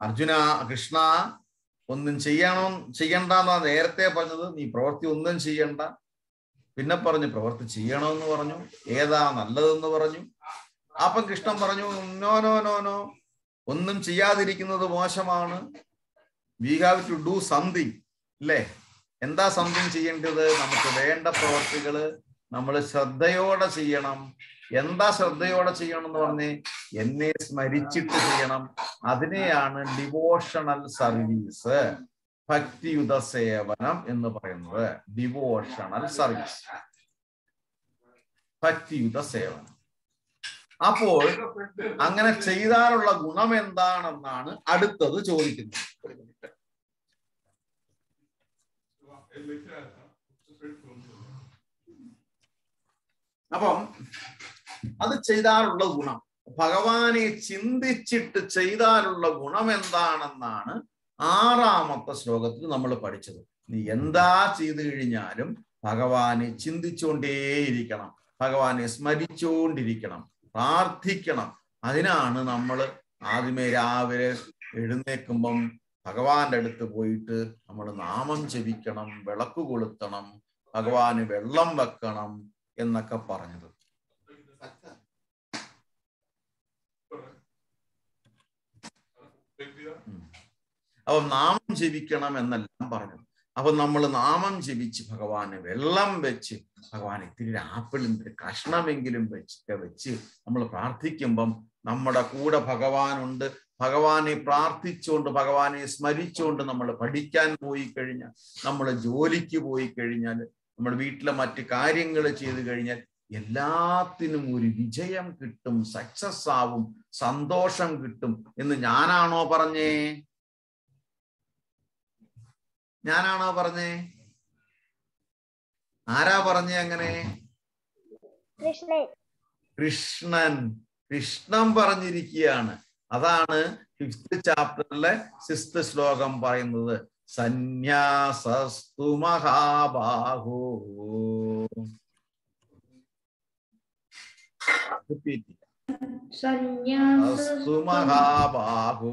അർജുന കൃഷ്ണ ഒന്നും ചെയ്യണം ചെയ്യണ്ടെന്നാ നേരത്തെ പറഞ്ഞത് നീ പ്രവൃത്തി ഒന്നും ചെയ്യണ്ട പിന്നെ പറഞ്ഞു പ്രവൃത്തി ചെയ്യണമെന്ന് പറഞ്ഞു ഏതാ നല്ലതെന്ന് പറഞ്ഞു അപ്പം കൃഷ്ണൻ പറഞ്ഞു നോ നോ നോ നോ ഒന്നും ചെയ്യാതിരിക്കുന്നത് മോശമാണ് we have to do something അല്ലേ എന്താ സംതിങ് ചെയ്യേണ്ടത് നമുക്ക് വേണ്ട പ്രവർത്തികള് നമ്മൾ ശ്രദ്ധയോടെ ചെയ്യണം എന്താ ശ്രദ്ധയോടെ ചെയ്യണം എന്ന് പറഞ്ഞ് എന്നെ സ്മരിച്ചിട്ട് ചെയ്യണം അതിനെയാണ് ഡിവോഷണൽ സർവീസ് ഭക്തിയുത സേവനം എന്ന് പറയുന്നത് ഡിവോഷണൽ സർവീസ് ഭക്തിയുത സേവനം അപ്പോൾ അങ്ങനെ ചെയ്താലുള്ള ഗുണം എന്താണെന്നാണ് അടുത്തത് ചോദിക്കുന്നത് ഒരു മിനിറ്റ് അപ്പം അത് ചെയ്താലുള്ള ഗുണം ഭഗവാനെ ചിന്തിച്ചിട്ട് ചെയ്താലുള്ള ഗുണം എന്താണെന്നാണ് ആറാമത്തെ ശ്ലോകത്തിൽ നമ്മൾ പഠിച്ചത് നീ എന്താ ചെയ്തു കഴിഞ്ഞാലും ഭഗവാനെ ചിന്തിച്ചുകൊണ്ടേയിരിക്കണം ഭഗവാനെ സ്മരിച്ചുകൊണ്ടിരിക്കണം പ്രാർത്ഥിക്കണം അതിനാണ് നമ്മൾ ആദ്യമേ രാവിലെ എഴുന്നേൽക്കുമ്പം ഭഗവാന്റെ അടുത്ത് പോയിട്ട് നമ്മൾ നാമം ജപിക്കണം വിളക്ക് കൊളുത്തണം ഭഗവാന് വെള്ളം വെക്കണം എന്നൊക്കെ പറഞ്ഞത് ഉം. അപ്പൊ നാമം ജപിക്കണം എന്നെല്ലാം പറഞ്ഞു അപ്പൊ നമ്മൾ നാമം ജപിച്ച് ഭഗവാന് വെള്ളം വെച്ച് ഭഗവാൻ ഇത്തിരി ആപ്പിളിന്റെ കഷ്ണമെങ്കിലും വെച്ച് വെച്ച് നമ്മൾ പ്രാർത്ഥിക്കുമ്പം നമ്മുടെ കൂടെ ഭഗവാനുണ്ട് ഭഗവാനെ പ്രാർത്ഥിച്ചുകൊണ്ട് ഭഗവാനെ സ്മരിച്ചുകൊണ്ട് നമ്മൾ പഠിക്കാൻ പോയി കഴിഞ്ഞാൽ നമ്മൾ ജോലിക്ക് പോയി കഴിഞ്ഞാൽ നമ്മൾ വീട്ടിലെ മറ്റ് കാര്യങ്ങൾ ചെയ്തു കഴിഞ്ഞാൽ എല്ലാത്തിനും ഒരു വിജയം കിട്ടും സക്സസ് ആവും സന്തോഷം കിട്ടും എന്ന് ഞാനാണോ പറഞ്ഞേ ഞാനാണോ പറഞ്ഞേ ആരാ പറഞ്ഞേ അങ്ങനെ കൃഷ്ണൻ കൃഷ്ണൻ കൃഷ്ണൻ പറഞ്ഞിരിക്കുകയാണ് അതാണ് ഫിഫ്ത് ചാപ്റ്ററിലെ സിക്സ്ത് ശ്ലോകം പറയുന്നത് സന്യാസസ്തു മഹാബാഹോ Repeat. സന്യാസ അസ്തു മഹാബാഹോ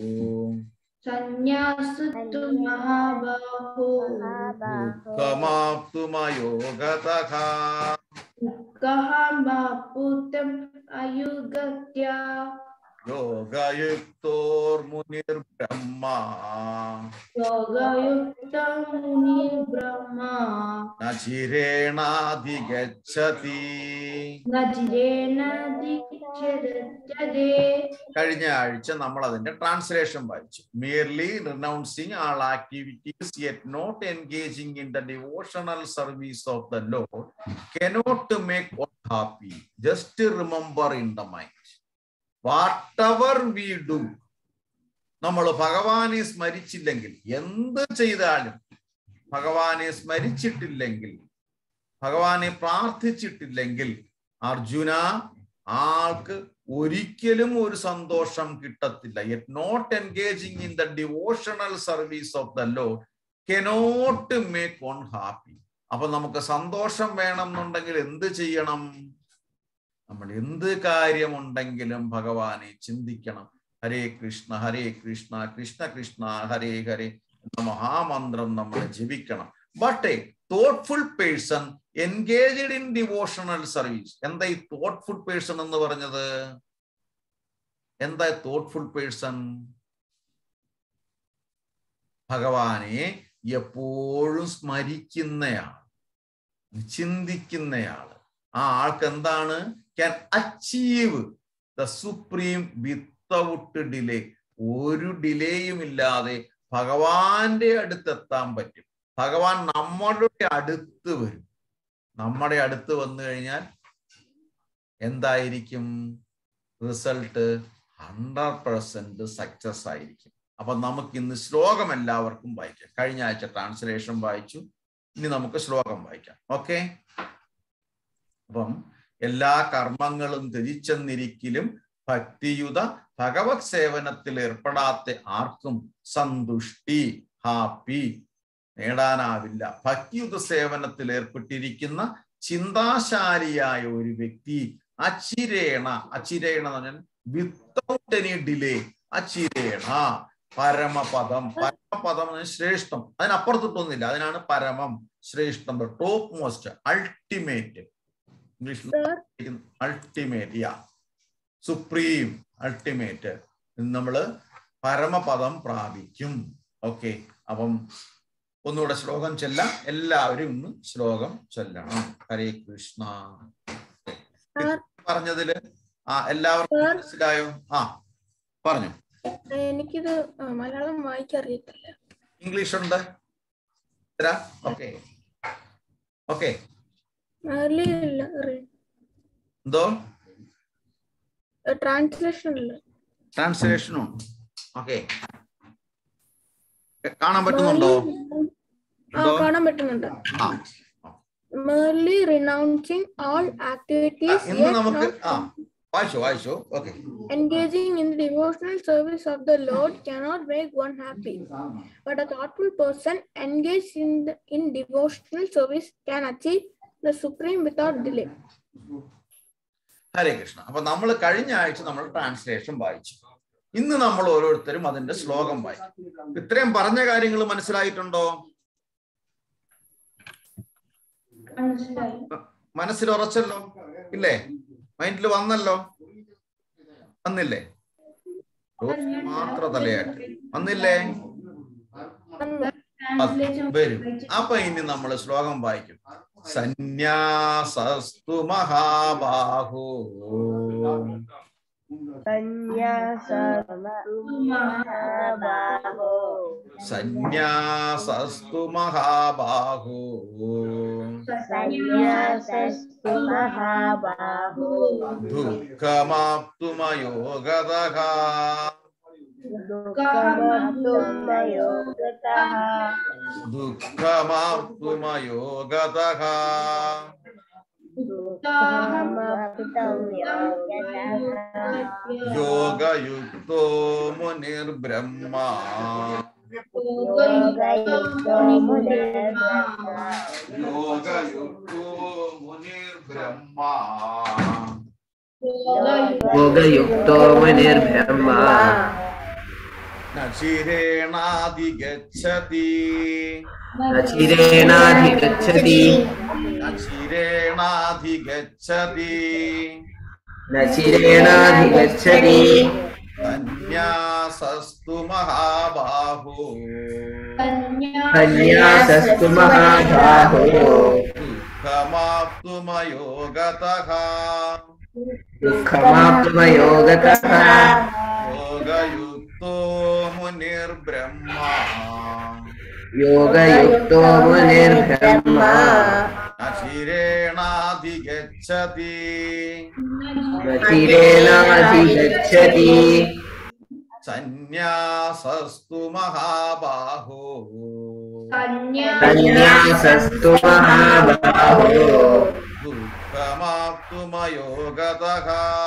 സന്യാസത്തു മഹാബാഹോ മഹാബാഹോ കമാപ്തുമയോഗതഃ കഹ ബാപുതം അയുഗത്യ യോഗയുക്തോർമുനിർബ്രഹ്മ യോഗയുക്തം മുനി ബ്രഹ്മ ന ചിരേണാധിഗച്ഛതി നജിരേണ ദീക്ഷരത്യതേ കഴിഞ്ഞ ആഴ്ച നമ്മൾ അതിന്റെ ട്രാൻസ്ലേഷൻ വായിച്ചു merely renouncing all activities yet not engaging in the devotional service of the lord cannot make happy just remember in the mind whatever we do നമ്മൾ ഭഗവാനെ സ്മരിച്ചില്ലെങ്കിൽ എന്ത് ചെയ്താലും ഭഗവാനെ സ്മരിച്ചിട്ടില്ലെങ്കിൽ ഭഗവാനെ പ്രാർത്ഥിച്ചിട്ടില്ലെങ്കിൽ അർജുന ആൾക്ക് ഒരിക്കലും ഒരു സന്തോഷം കിട്ടത്തില്ല yet not engaging in the devotional service of the lord cannot make on happy അപ്പൊ നമുക്ക് സന്തോഷം വേണം എന്നുണ്ടെങ്കിൽ എന്ത് ചെയ്യണം നമ്മൾ എന്ത് കാര്യമുണ്ടെങ്കിലും ഭഗവാനെ ചിന്തിക്കണം ഹരേ കൃഷ്ണ ഹരേ കൃഷ്ണ കൃഷ്ണ കൃഷ്ണ ഹരേ ഹരേ എന്ന മഹാമന്ത്രം നമ്മൾ ജപിക്കണം but a thoughtful person engaged in devotional service എന്താ ഈ തോട്ട്ഫുൾ പേഴ്സൺ എന്ന് പറഞ്ഞത് എന്താ തോട്ട്ഫുൾ പേഴ്സൺ ഭഗവാനെ എപ്പോഴും സ്മരിക്കുന്നയാൾ ചിന്തിക്കുന്നയാള് ആ ആൾക്ക് എന്താണ് can achieve the supreme without delay ഒരു ഡിലേയും ഇല്ലാതെ ഭഗവാന്റെ അടുത്ത് എത്താൻ പറ്റും ഭഗവാൻ നമ്മളുടെ അടുത്ത് വരും നമ്മുടെ അടുത്ത് വന്നു കഴിഞ്ഞാൽ എന്തായിരിക്കും റിസൾട്ട് ഹൺഡ്രഡ് പെർസെന്റ് സക്സസ് ആയിരിക്കും അപ്പൊ നമുക്ക് ഇന്ന് ശ്ലോകം എല്ലാവർക്കും വായിക്കാം കഴിഞ്ഞ ആഴ്ച ട്രാൻസ്ലേഷൻ വായിച്ചു ഇനി നമുക്ക് ശ്ലോകം വായിക്കാം ഓക്കെ അപ്പം എല്ലാ കർമ്മങ്ങളും ത്യജിച്ചെന്നിരിക്കലും ഭക്തിയുത ഭഗവത് സേവനത്തിൽ ഏർപ്പെടാത്ത ആർക്കും സന്തുഷ്ടി ഹാപ്പി നേടാനാവില്ല ഭക്തിയുത സേവനത്തിൽ ഏർപ്പെട്ടിരിക്കുന്ന ചിന്താശാലിയായ ഒരു വ്യക്തി അച്ചിരേണ അച്ചിരേണ എന്ന് പറഞ്ഞാൽ വിത്തൗട്ട് എനി ഡിലേ അച്ചിരേണ പരമപദം പരമപദം എന്ന് ശ്രേഷ്ഠം അതിനപ്പുറത്തിട്ടൊന്നുമില്ല അതിനാണ് പരമം ശ്രേഷ്ഠം ടോപ്പ് മോസ്റ്റ് അൾട്ടിമേറ്റ് ഇംഗ്ലീഷിൽ അൾട്ടിമേറ്റ് യാ സുപ്രീം അൾട്ടിമേറ്റ് നമ്മള് പരമപദം പ്രാപിക്കും ഓക്കെ അപ്പം ഒന്നുകൂടെ ശ്ലോകം ചെല്ലാം എല്ലാവരും ഇന്ന് ശ്ലോകം ചൊല്ലണം ഹരേ കൃഷ്ണ Sir. പറഞ്ഞതില് ആ എല്ലാവർക്കും Sir. മനസ്സിലായോ ആ പറഞ്ഞു എനിക്കിത് ആ, മലയാളം വായിക്കറിയത്തില്ല ഇംഗ്ലീഷ് ഉണ്ട് ഓക്കെ ഓക്കെ മേർലി ഇല്ല എന്തോ ട്രാൻസ്ലേഷൻ ഇല്ല ട്രാൻസ്ലേഷനും ഓക്കെ കാണാൻ പറ്റുന്നുണ്ടോ ആ ഉണ്ടോ കാണാൻ പറ്റുന്നുണ്ട് ആ merely renouncing all activities ഇന്ന് yet നമുക്ക് not ആ വായിച്ചോ വായിച്ചോ okay engaging in the devotional service of the Lord cannot make one happy. But a thoughtful person engaged in, the, in devotional service can achieve the supreme without delay. Hare Krishna അപ്പൊ നമ്മൾ കഴിഞ്ഞ ആഴ്ച നമ്മൾ translation വായിച്ചു ഇന്ന് നമ്മൾ ഓരോരുത്തരും അതിന്റെ ശ്ലോകം വായിക്കും ഇത്രയും പറഞ്ഞ കാര്യങ്ങൾ മനസ്സിലായിട്ടുണ്ടോ മനസ്സിലായി മനസ്സിൽ ഉറച്ചല്ലോ ഇല്ലേ മൈൻഡിൽ വന്നല്ലോ വന്നില്ലേ ഓ, മാത്ര തലയാട്ട് വന്നില്ലേ ട്രാൻസ്ലേഷൻ വരും അപ്പൊ ഇനി നമ്മൾ ശ്ലോകം വായിക്കും സന്യാസസ്തു മഹാബാഹോ സന്യാസമഹാബാഹോ സന്യാസസ്തു മഹാബാഹോ സന്യാസസ്തു മഹാബാഹോ ദുഃഖമാപ്തുമയോഗതഃ ദുഃഖമോക്തമയോഗതഃ ദുഃഖമാപ്തുമയോഗതഃ ദുഃഖമോക്തം യോഗതഃ യോഗയുക്തോ മുനിർബ്രഹ്മ യോഗയുക്തോ മുനിർബ്രഹ്മ യോഗയുക്തോ മുനിർബ്രഹ്മ योगयुक्तो मुनिर्ब्रह्म न चिरेणाधिगच्छति न चिरेणाधिगच्छति न चिरेणाधिगच्छति न चिरेणाधिगच्छति सन्न्यासस्तु महाबाहो सन्न्यासस्तु महाबाहो दुःखमाप्तुमयोगतः दुःखमाप्तुमयोगतः योगयुक्तो मुनिर्ब्रह्म योगयुक्तो मुनिर्ब्रह्म न चिरेणाधिगच्छति न चिरेणाधिगच्छति सन्न्यासस्तु महाबाहो सन्न्यासस्तु महाबाहो दुःखमाप्तुमयोगतः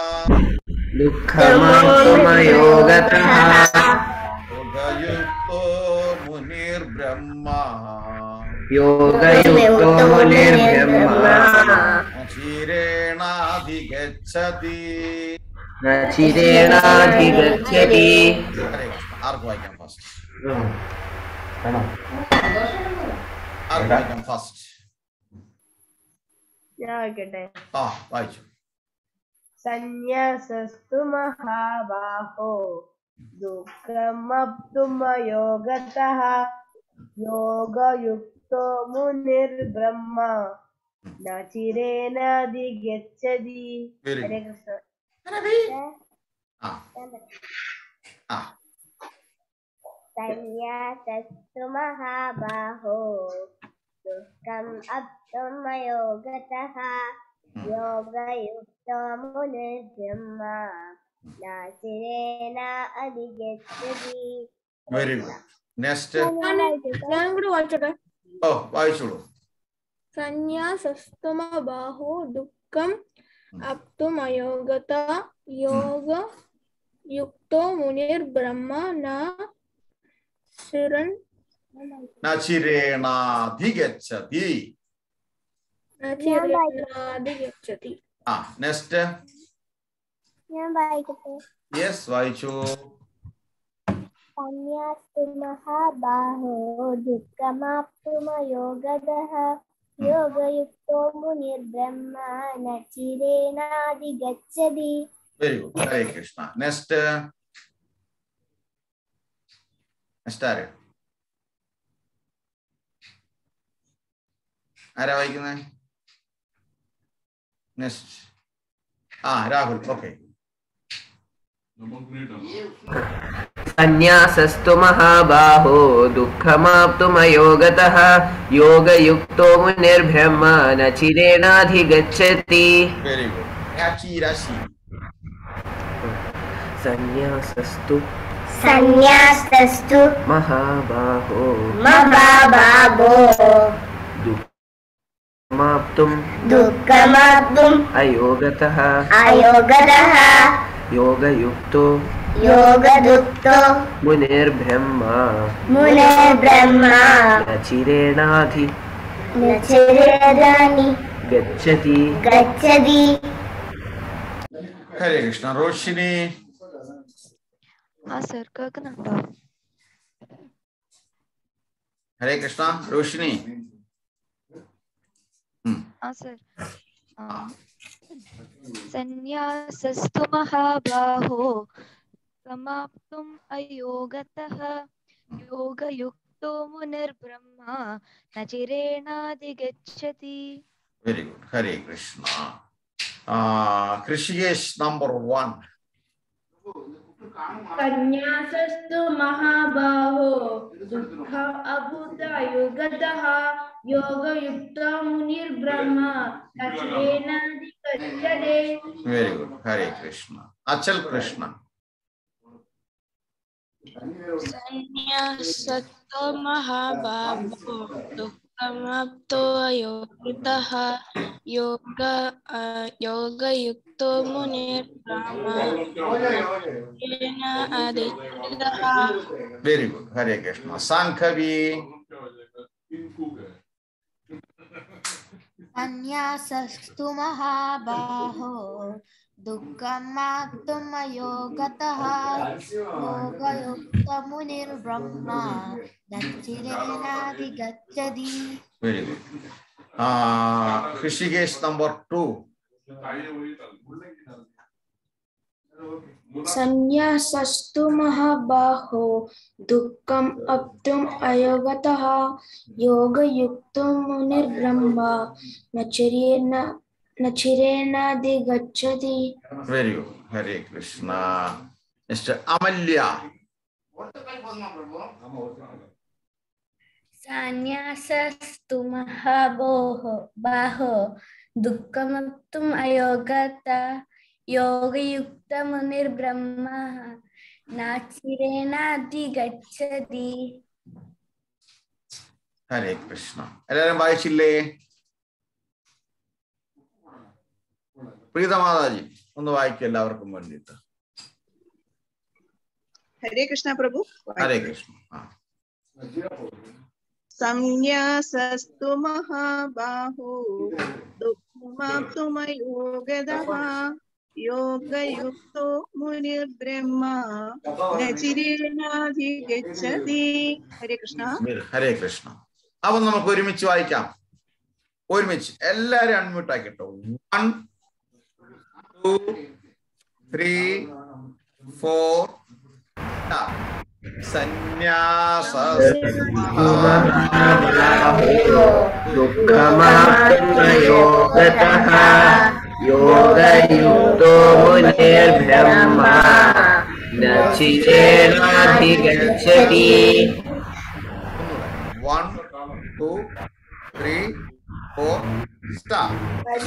दुःखमाप्तुमयोगतः योगयुक्तो मुनिर्ब्रह्म योगयुक्तो मुनिर्ब्रह्म क्षीरेणाधिगच्छति न चिरेणाधिगच्छति ഹരേ കൃഷ്ണ ആർക്ക് വായിക്കാം ഫസ്റ്റ് ആർക്ക് വായിക്കാം ഫസ്റ്റ് ഞാൻ വായിക്കട്ടെ ആ വായിച്ചു സന്യാസസ്തു മഹാബാഹോ ദുഃഖമപ്തുമയോഗതഃ യോഗയുക്തോ മുനിർബ്രഹ്മ ന ചിരേനാധിഗച്ഛതി വെരി ഹരേ കൃഷ്ണ ആ ആ സന്യാസസ്തു മഹാബാഹോ ദുഃഖം അപ്തുമയോഗതഃ യോഗയുക്തോ മുനിർബ്രഹ്മ ന ചിരേന അധിഗച്ഛതി വെരി ഗുഡ് നെക്സ്റ്റ് ഞാനും കൂടി വായിച്ചോട്ടെ ഓ വായിച്ചോളൂ സന്യാസസ്തുമ ബാഹോ ദുഃഖം അപ്തും അയോഗത യോഗ യുക്തോ മുനിർ ബ്രഹ്മ ന ശിരൻ ന ചിരേണാധിഗച്ഛതി ചിരനാധിഗച്ഛതി ആ നെക്സ്റ്റ് ഞാൻ വായിക്കട്ടെ യെസ് വായിച്ചു സന്യാസ്തു മഹാബാഹോ ദുഃഖമാപ്തുമയോഗതഃ യോഗയുക്തോ മുനിർബ്രഹ്മ ന ചിരേനാധിഗച്ഛതി very good Hare Krishna next next ആര് ആരാ വായിക്കുന്നത് നെക്സ്റ്റ് ആ രാഹുൽ ഓക്കെ സന്യാസസ്തു മഹാബാഹോ ദുഃഖമാപ്തുമയോഗതഃ യോഗയുക്തോ മുനിർബ്രഹ്മ ന ചിരേണാധിഗച്ഛതി വെരി ഗുഡ് രാശി രാശി സന്യാസസ്തു സന്യാസ്തസ്തു മഹാബാഹോ മഹാബാബോ ദുഃഖമാപ്തും ദുഃഖമാപ്തും അയോഗതഃ അയോഗതഃ യോഗയുക്തോ യോഗദുക്തോ മുനിർബ്രഹ്മ മുനിർബ്രഹ്മ ന ചിരേണാധി ന ചിരേതാനി ഗച്ഛതി ഗച്ഛതി ഹരേ കൃഷ്ണ റോഷിനി ആ സർ കേൾക്കുന്നുണ്ടോ ഹരേ കൃഷ്ണ റോഷിനി ഉം. ആ സർ സന്യാസസ്തു മഹാബാഹോ സമാപ്തും അയോഗതഃ യോഗയുക്തോ മുനിർബ്രഹ്മ ന ചിരേണാധിഗച്ഛതി very good Hare Krishna Hrishikesh number one സന്യാസസ്തു മഹാബാഹോ ദുഃഖ അഭൂതയുഗതഃ യോഗയുക്തോ മുനിർബ്രഹ്മ തച്ഛേനാധിഗച്ഛതേ വെരി ഗുഡ് ഹരേ കൃഷ്ണ അച്ചൽ കൃഷ്ണ സന്യാസത്തോ മഹാബാബോ ദുഃഖമാപ്തോ അയോഗ്യതഃ യോഗ ആ, യോഗയുക്തോ മുനിർബ്രഹ്മ യേന അധിഷ്ഠിതഃ വെരി ഗുഡ് ഹരേ കൃഷ്ണ സാംഖവി സന്യാസസ്തു മഹാബാഹോ ദുഃഖമാപ്തുമയോഗതഃ യോഗയുക്തമുനിർബ്രഹ്മ നച്ചിരേനാധിഗച്ഛതി very good Hrishikesh number two സന്യാസസ്തു മഹാബാഹോ ദുഃഖം അപ്തും അയോഗതഃ യോഗയുക്തോ മുനിർബ്രഹ്മ നചിരേണ നചിരേണാധിഗച്ഛതി very good Hare Krishna next അമല്യ സന്യാസസ്തു മഹാബോഹോ ബാഹോ ദുഃഖമപ്തും അയോഗത യോഗയുക്ത മുനിർബ്രഹ്മ നാച്ചിരേണാധിഗച്ഛതി ഹരേ കൃഷ്ണ എല്ലാരും വായിച്ചില്ലേ പ്രീതമാതാജി ഒന്ന് വായിക്കും എല്ലാവർക്കും വേണ്ടിയിട്ട് ഹരേ കൃഷ്ണ പ്രഭു ഹരേ കൃഷ്ണ ആ സംന്യാസസ്തു മഹാബാഹോ ദുഃഖമാപ്തുമയോഗതഃ യോഗയുക്തോ മുനിർബ്രഹ്മ നചിരേണാധിഗച്ഛതി ഹരേ കൃഷ്ണ ഹരേ കൃഷ്ണ അപ്പൊ നമുക്ക് ഒരുമിച്ച് വായിക്കാം ഒരുമിച്ച് എല്ലാരും അൺമ്യൂട്ട് ആക്കിട്ടോ വൺ ടു ത്രീ ഫോർ സന്യാസ ദുഃഖമാപ്തുമയോഗതഃ യോഗയുക്തോ മുനിർബ്രഹ്മ ന ചിരേണാധിഗച്ഛതി one two three four start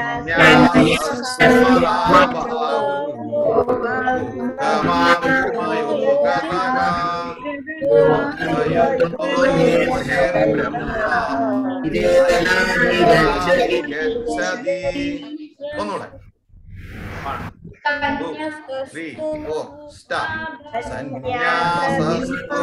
ഒന്നുകൂടെ ത്രീ ഫോർ സ്റ്റാർട്ട് സന്യാസസ്തു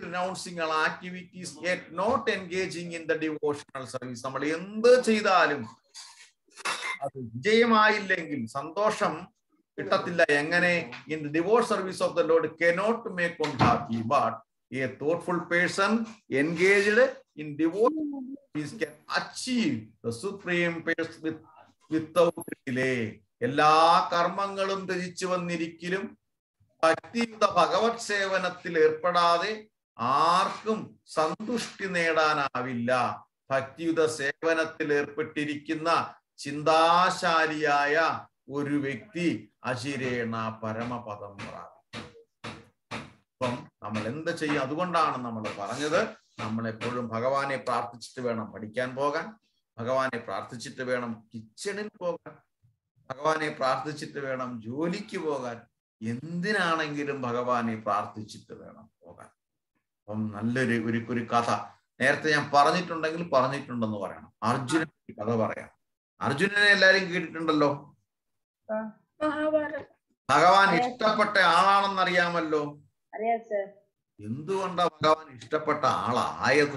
renouncing all activities yet not engaging in the devotional service നമ്മൾ എന്ത് ചെയ്താലും അത് വിജയമായില്ലെങ്കിൽ സന്തോഷം കിട്ടത്തില്ല എങ്ങനെ in the divorce service of the lord cannot make on happy but a thoughtful person engaged in divorce can achieve the supreme peace with without delay എല്ലാ കർമ്മങ്ങളും ത്യജിച്ചു വന്നിരിക്കലും ഭക്തിയുത ഭഗവത് സേവനത്തിൽ ഏർപ്പെടാതെ ആർക്കും സന്തുഷ്ടി നേടാനാവില്ല ഭക്തിയുത സേവനത്തിൽ ഏർപ്പെട്ടിരിക്കുന്ന ചിന്താശാലിയായ ഒരു വ്യക്തി അശിരേണ പരമപദം പ്രാപിക്കും അപ്പം നമ്മൾ എന്ത് ചെയ്യും അതുകൊണ്ടാണ് നമ്മൾ പറഞ്ഞത് നമ്മൾ എപ്പോഴും ഭഗവാനെ പ്രാർത്ഥിച്ചിട്ട് വേണം പഠിക്കാൻ പോകാൻ ഭഗവാനെ പ്രാർത്ഥിച്ചിട്ട് വേണം കിച്ചണിൽ പോകാൻ ഭഗവാനെ പ്രാർത്ഥിച്ചിട്ട് വേണം ജോലിക്ക് പോകാൻ എന്തിനാണെങ്കിലും ഭഗവാനെ പ്രാർത്ഥിച്ചിട്ട് വേണം പോകാൻ അപ്പം നല്ലൊരു ഒരു ഒരു കഥ നേരത്തെ ഞാൻ പറഞ്ഞിട്ടുണ്ടെങ്കിൽ പറഞ്ഞിട്ടുണ്ടെന്ന് പറയണം അർജുനൻ ഒരു കഥ പറയാം അർജുനനെ എല്ലാരും കേട്ടിട്ടുണ്ടല്ലോ Mahabharata. ഭഗവാൻ ഇഷ്ടപ്പെട്ട ആളാണെന്ന് അറിയാമല്ലോ അറിയാം സർ എന്തുകൊണ്ടാ ഭഗവാൻ ഇഷ്ടപ്പെട്ട ആളായത്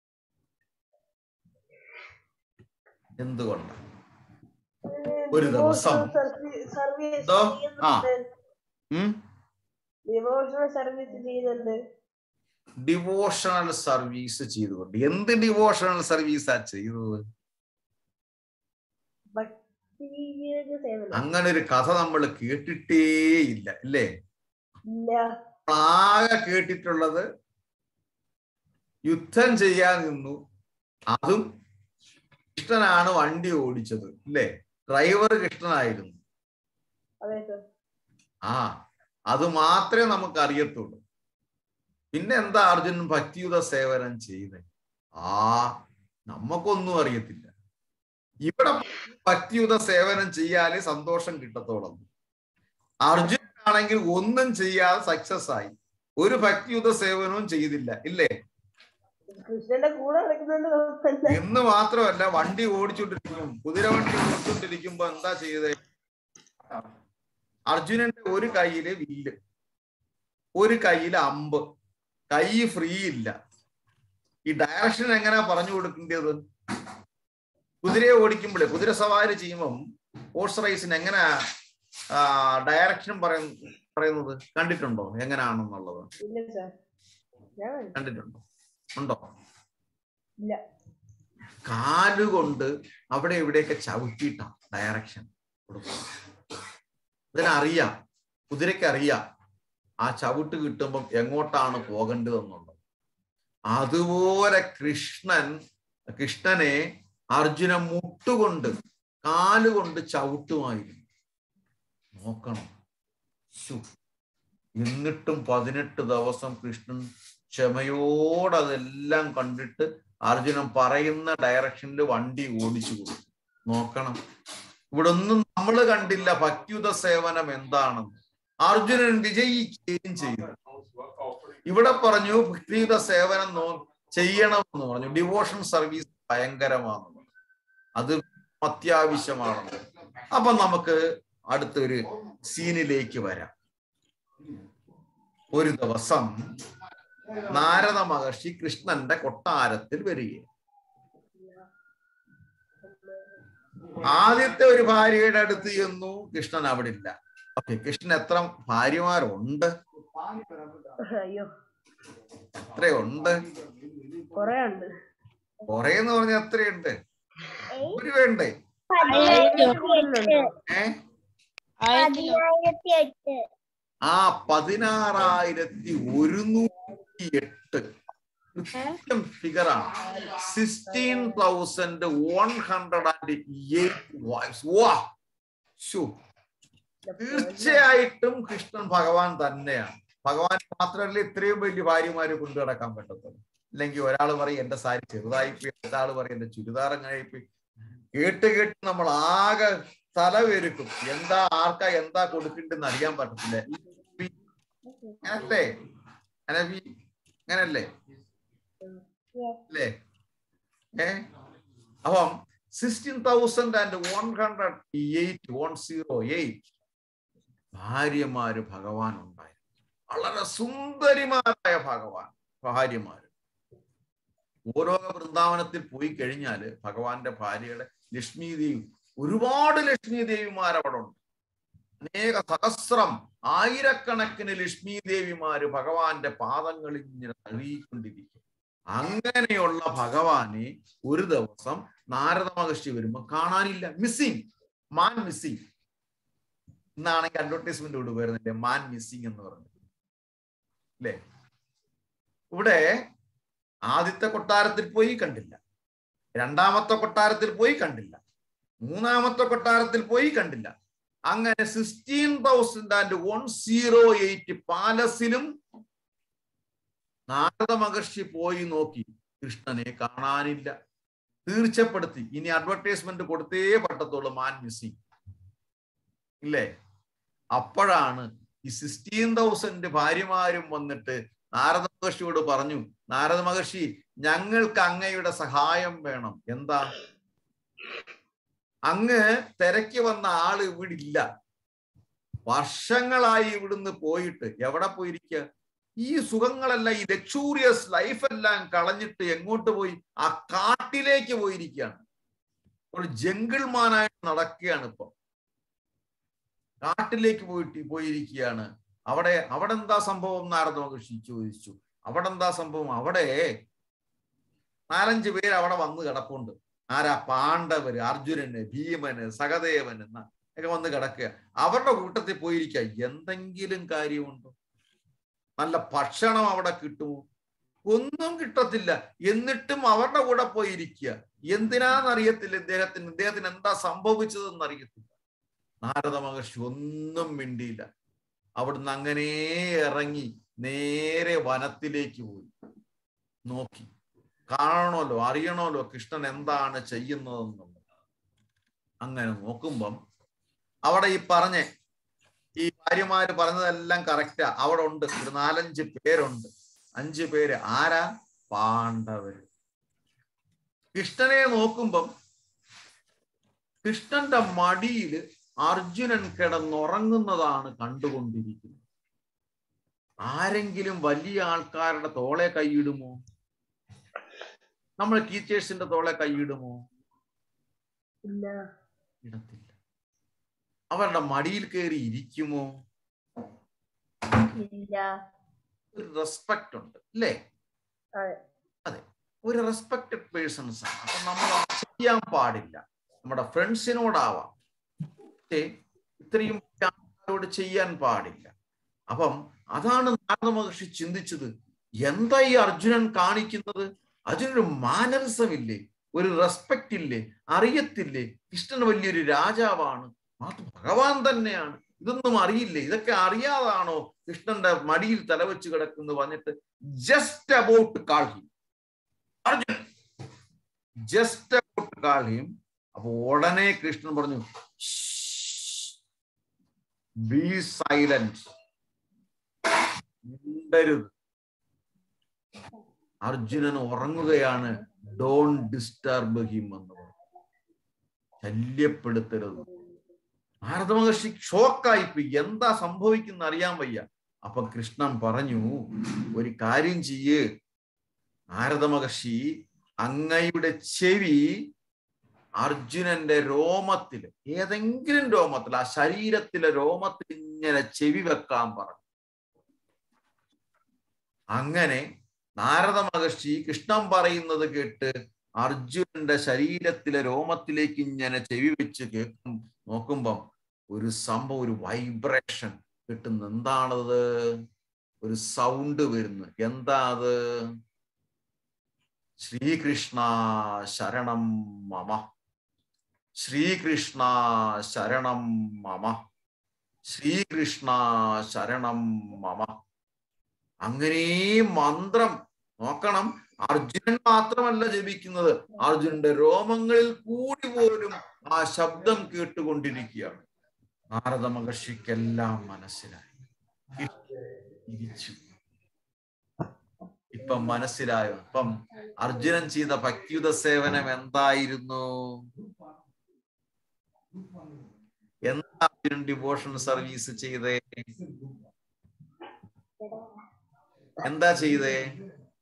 എന്തുകൊണ്ടാ ഒരു ദിവസം സർവീസ് എന്തോ? ആ. ഉം ഡിവോഷണൽ സർവീസ് ചെയ്യുന്നുണ്ട് ഡിവോഷണൽ സർവീസ് ചെയ്തുകൊണ്ട് എന്ത് ഡിവോഷണൽ സർവീസാ ചെയ്തത് ഭക്തിയുടെ സേവനം അങ്ങനെ ഒരു കഥ നമ്മൾ കേട്ടിട്ടേ ഇല്ല അല്ലേ ഇല്ല ആകെ കേട്ടിട്ടുള്ളത് യുദ്ധം ചെയ്യാൻ നിന്നു അതും കൃഷ്ണനാണ് വണ്ടി ഓടിച്ചത് അല്ലേ ഡ്രൈവർ കൃഷ്ണനായിരുന്നു അതെ സർ ആ അത് മാത്രമേ നമുക്ക് അറിയത്തുള്ളൂ പിന്നെ എന്താ അർജുനൻ ഭക്തിയുത സേവനം ചെയ്തത് ആ നമുക്കൊന്നും അറിയത്തില്ല ഇവിടെ ഭക്തിയുത സേവനം ചെയ്യാനേ സന്തോഷം കിട്ടത്തോളം അർജുനാണെങ്കിൽ ഒന്നും ചെയ്യാതെ സക്സസ് ആയി ഒരു ഭക്തിയുത സേവനവും ചെയ്തില്ല ഇല്ലേ കൃഷ്ണന്റെ കൂടെ നടക്കുന്നുണ്ട് കുഴപ്പമില്ല എന്ന് മാത്രമല്ല വണ്ടി ഓടിച്ചോണ്ടിരിക്കും കുതിര വണ്ടി ഓടിച്ചോണ്ടിരിക്കുമ്പോ എന്താ ചെയ്തത് അർജുനന്റെ ഒരു കയ്യില് വില്ല് ഒരു കയ്യില് അമ്പ് കൈ ഫ്രീ ഇല്ല ഈ ഡയറക്ഷൻ എങ്ങനെയാ പറഞ്ഞു കൊടുക്കേണ്ടത് കുതിരയെ ഓടിക്കുമ്പോഴേ കുതിര സവാരി ചെയ്യുമ്പം ഹോഴ്സ് റേസിന് എങ്ങനെ ഡയറക്ഷൻ പറയുന്ന പറയുന്നത് കണ്ടിട്ടുണ്ടോ എങ്ങനെയാണെന്നുള്ളത് ഇല്ല സർ ഞാൻ കണ്ടു. കണ്ടിട്ടുണ്ടോ ഉണ്ടോ ഇല്ല കാലുകൊണ്ട് അവിടെ ഇവിടെയൊക്കെ ചവിട്ടിയിട്ടാ ഡയറക്ഷൻ കൊടുക്കുന്നത് ഇതിനറിയാം കുതിരയ്ക്ക് അറിയാം ആ ചവിട്ട് കിട്ടുമ്പം എങ്ങോട്ടാണ് പോകേണ്ടതെന്നുള്ളത് അതുപോലെ കൃഷ്ണൻ കൃഷ്ണനെ അർജുന മുട്ടുകൊണ്ട് കാലുകൊണ്ട് ചവിട്ടുമായിരുന്നു നോക്കണം ശ്ശോ. എന്നിട്ടും പതിനെട്ട് ദിവസം കൃഷ്ണൻ ക്ഷമയോടെ അതെല്ലാം കണ്ടിട്ട് അർജുനൻ പറയുന്ന ഡയറക്ഷനിൽ വണ്ടി ഓടിച്ചു കൊടുത്തു നോക്കണം ഇവിടെ ഒന്നും നമ്മൾ കണ്ടില്ല ഭക്തിയുത സേവനം എന്താണെന്ന് അർജുനൻ വിജയിക്കുകയും ചെയ്തു ഇവിടെ പറഞ്ഞു ഭക്തിയുത സേവനം നോ ചെയ്യണമെന്ന് പറഞ്ഞു ഡിവോഷൻ സർവീസ് ഭയങ്കരമാണെന്ന് പറഞ്ഞു. അത് അത്യാവശ്യമാണെന്ന് അപ്പൊ നമുക്ക് അടുത്തൊരു സീനിലേക്ക് വരാം ഒരു ദിവസം നാരദ മഹർഷി കൃഷ്ണന്റെ കൊട്ടാരത്തിൽ വരികയാണ് ആദ്യത്തെ ഒരു ഭാര്യയുടെ അടുത്ത് ചെന്നു കൃഷ്ണൻ അവിടെ ഇല്ല ഓക്കെ കൃഷ്ണൻ എത്ര ഭാര്യമാരുണ്ട് അയ്യോ എത്രയുണ്ട് കൊറേ ഉണ്ട് കൊറേ എന്ന് പറഞ്ഞാൽ എത്രയുണ്ട് ഒരു വേണ്ടേ ഏ പതിനായിരത്തി എട്ട് ആ പതിനാറായിരത്തി ഒരുന്നൂറ്റി എട്ട് കൃത്യം ഫിഗറാണ് sixteen thousand one hundred and eight wives വാ ശോ തീർച്ചയായിട്ടും കൃഷ്ണൻ ഭഗവാൻ തന്നെയാണ് ഭഗവാൻ മാത്രമല്ല ഇത്രയും വലിയ ഭാര്യമാരെ കൊണ്ടു നടക്കാൻ പറ്റത്തുള്ളൂ അല്ലെങ്കിൽ ഒരാൾ പറയും എന്റെ സാരി ചെറുതായിപ്പോയി അടുത്ത പറയും എന്റെ ചുരിദാർ അങ്ങനെയായിപ്പോയി കേട്ട് കേട്ട് നമ്മൾ ആകെ തലവേരുക്കും എന്താ ആർക്കാ എന്താ കൊടുക്കണ്ടെന്ന് അറിയാൻ പറ്റത്തില്ല അങ്ങനല്ലേ അനബി അങ്ങനല്ലേ അല്ലേ ഏ അപ്പം sixteen thousand and one hundred eight one zero eight ഭാര്യമാര് ഭഗവാൻ ഉണ്ടായിരുന്നു വളരെ സുന്ദരിമാരായ ഭഗവാൻ ഭാര്യമാര് ഓരോ വൃന്ദാവനത്തിൽ പോയി കഴിഞ്ഞാല് ഭഗവാന്റെ ഭാര്യയുടെ ലക്ഷ്മി ദേവി ഒരുപാട് ലക്ഷ്മി ദേവിമാർ അവിടെ ഉണ്ട് അനേക സഹസ്രം ആയിരക്കണക്കിന് ലക്ഷ്മി ദേവിമാര് ഭഗവാന്റെ പാദങ്ങളിൽ ഇങ്ങനെ തഴുകിക്കൊണ്ടിരിക്കും അങ്ങനെയുള്ള ഭഗവാനെ ഒരു ദിവസം നാരദ മഹർഷി വരുമ്പോ കാണാനില്ല മിസ്സിങ് മാൻ മിസ്സിങ് ഇന്നാണെങ്കിൽ അഡ്വർടൈസ്മെന്റ് കൊണ്ട് വരുന്നില്ലേ മാൻ മിസ്സിങ് എന്ന് പറഞ്ഞു അല്ലേ ഇവിടെ ആദ്യത്തെ കൊട്ടാരത്തിൽ പോയി കണ്ടില്ല രണ്ടാമത്തെ കൊട്ടാരത്തിൽ പോയി കണ്ടില്ല മൂന്നാമത്തെ കൊട്ടാരത്തിൽ പോയി കണ്ടില്ല അങ്ങനെ sixteen thousand and one zero eight പാലസിലും നാരദ മഹർഷി പോയി നോക്കി കൃഷ്ണനെ കാണാനില്ല തീർച്ചപ്പെടുത്തി ഇനി അഡ്വർടൈസ്മെന്റ് കൊടുത്തേ പറ്റത്തുള്ളൂ മാൻ മിസ്സിങ് ഇല്ലേ അപ്പോഴാണ് ഈ സിക്സ്റ്റീൻ തൗസൻഡ് ഭാര്യമാരും വന്നിട്ട് നാരദ മഹർഷിയോട് പറഞ്ഞു നാരദ മഹർഷി ഞങ്ങൾക്ക് അങ്ങയുടെ സഹായം വേണം എന്താ അങ്ങ് തിരക്ക് വന്ന ആള് ഇവിടെ ഇല്ല വർഷങ്ങളായി ഇവിടുന്ന് പോയിട്ട് എവിടെ പോയിരിക്കുക ഈ സുഖങ്ങളെല്ലാം ഈ ലക്ഷൂറിയസ് ലൈഫ് എല്ലാം കളഞ്ഞിട്ട് എങ്ങോട്ട് പോയി ആ കാട്ടിലേക്ക് പോയിരിക്കുകയാണ് ഒരു ജംഗിൾ മാനായിട്ട് നടക്കുകയാണ് ഇപ്പൊ കാട്ടിലേക്ക് പോയിട്ട് പോയിരിക്കുകയാണ് അവിടെ അവിടെ എന്താ സംഭവം നാരദ മഹർഷി ചോദിച്ചു അവിടെ എന്താ സംഭവം അവിടെ നാലഞ്ച് പേര് അവിടെ വന്ന് കിടപ്പുണ്ട് ആരാ പാണ്ഡവര് അർജുനന് ഭീമന് സഹദേവന് എന്ന ഒക്കെ വന്ന് കിടക്കുക അവരുടെ കൂട്ടത്തിൽ പോയിരിക്കുക എന്തെങ്കിലും കാര്യമുണ്ടോ നല്ല ഭക്ഷണം അവിടെ കിട്ടുമോ ഒന്നും കിട്ടത്തില്ല എന്നിട്ടും അവരുടെ കൂടെ പോയിരിക്കുക എന്തിനാന്നറിയത്തില്ല ഇദ്ദേഹത്തിന് ഇദ്ദേഹത്തിന് എന്താ സംഭവിച്ചതെന്ന് അറിയത്തില്ല നാരദ മഹർഷി ഒന്നും മിണ്ടിയില്ല അവിടുന്ന് അങ്ങനെ ഇറങ്ങി നേരെ വനത്തിലേക്ക് പോയി നോക്കി കാണണമല്ലോ അറിയണമല്ലോ കൃഷ്ണൻ എന്താണ് ചെയ്യുന്നതെന്നുള്ളത് അങ്ങനെ നോക്കുമ്പം അവിടെ ഈ പറഞ്ഞ ഈ ഭാര്യമാര് പറഞ്ഞതെല്ലാം കറക്റ്റാ അവിടെ ഉണ്ട് ഒരു നാലഞ്ച് പേരുണ്ട് അഞ്ച് പേര് ആരാ പാണ്ഡവര് കൃഷ്ണനെ നോക്കുമ്പം കൃഷ്ണന്റെ മടിയിൽ അർജുനൻ കിടന്നുറങ്ങുന്നതാണ് കണ്ടുകൊണ്ടിരിക്കുന്നത് ആരെങ്കിലും വലിയ ആൾക്കാരുടെ തോളെ കൈയിടുമോ നമ്മൾ ടീച്ചേഴ്സിന്റെ തോളെ കൈയിടുമോ ഇല്ല ഇടത്തില്ല അവരുടെ മടിയിൽ കയറി ഇരിക്കുമോ ഇല്ല ഒരു റെസ്പെക്ട് ഉണ്ട് അല്ലേ അതെ അതെ ഒരു റെസ്പെക്റ്റഡ് പേഴ്സൺസ് ആണ് അപ്പൊ നമ്മൾ അത് ചെയ്യാൻ പാടില്ല നമ്മുടെ ഫ്രണ്ട്സിനോടാവാം പക്ഷേ ഇത്രയും ആൾക്കാരോട് ചെയ്യാൻ പാടില്ല അപ്പം അതാണ് നാരദ മഹർഷി ചിന്തിച്ചത് എന്താ ഈ അർജുനൻ കാണിക്കുന്നത് അതിനൊരു മാനരസം ഇല്ലേ ഒരു റെസ്പെക്റ്റ് ഇല്ലേ അറിയത്തില്ലേ കൃഷ്ണൻ വലിയൊരു രാജാവാണ് അത് ഭഗവാൻ തന്നെയാണ് ഇതൊന്നും അറിയില്ലേ ഇതൊക്കെ അറിയാതാണോ കൃഷ്ണന്റെ മടിയിൽ തലവെച്ച് കിടക്കുന്നു പറഞ്ഞിട്ട് just about call him Arjun just about call him അപ്പൊ ഉടനെ കൃഷ്ണൻ പറഞ്ഞു ബി സൈലന്റ് മിണ്ടരുത് അർജുനൻ ഉറങ്ങുകയാണ് ഡോൺ ഡിസ്റ്റർബ് ഹിം എന്ന് പറഞ്ഞു ശല്യപ്പെടുത്തരുത് നാരദ മഹർഷി ഷോക്കായിപ്പോയി എന്താ സംഭവിക്കുന്ന അറിയാൻ വയ്യ അപ്പൊ കൃഷ്ണൻ പറഞ്ഞു ഒരു കാര്യം ചെയ്യ് നാരദ മഹർഷി അങ്ങയുടെ ചെവി അർജുനന്റെ രോമത്തിൽ ഏതെങ്കിലും രോമത്തിൽ ആ ശരീരത്തിലെ രോമത്തിൽ ഇങ്ങനെ ചെവി വെക്കാൻ പറഞ്ഞു അങ്ങനെ നാരദ മഹർഷി കൃഷ്ണൻ പറയുന്നത് കേട്ട് അർജുനന്റെ ശരീരത്തിലെ രോമത്തിലേക്ക് ഇങ്ങനെ ചെവി വെച്ച് കേൾക്കും നോക്കുമ്പം ഒരു സംഭവം ഒരു വൈബ്രേഷൻ കിട്ടുന്നു എന്താണത് ഒരു സൗണ്ട് വരുന്നു എന്താ അത് ശ്രീകൃഷ്ണ ശരണം മമ ശ്രീകൃഷ്ണ ശരണം മമ ശ്രീകൃഷ്ണ ശരണം മമ അങ്ങനെ മന്ത്രം നോക്കണം അർജുനൻ മാത്രമല്ല ജപിക്കുന്നത് അർജുനന്റെ രോമങ്ങളിൽ കൂടി പോലും ആ ശബ്ദം കേട്ടുകൊണ്ടിരിക്കുകയാണ് നാരദ മഹർഷിക്കെല്ലാം മനസ്സിലായി ഇരിച്ചു ഇപ്പം മനസ്സിലായോ ഇപ്പം അർജുനൻ ചെയ്ത ഭക്തിയുത സേവനം എന്തായിരുന്നു എന്താ അർജുനൻ ഡിവോഷൻ സർവീസ് ചെയ്തേ എന്താ ചെയ്തേ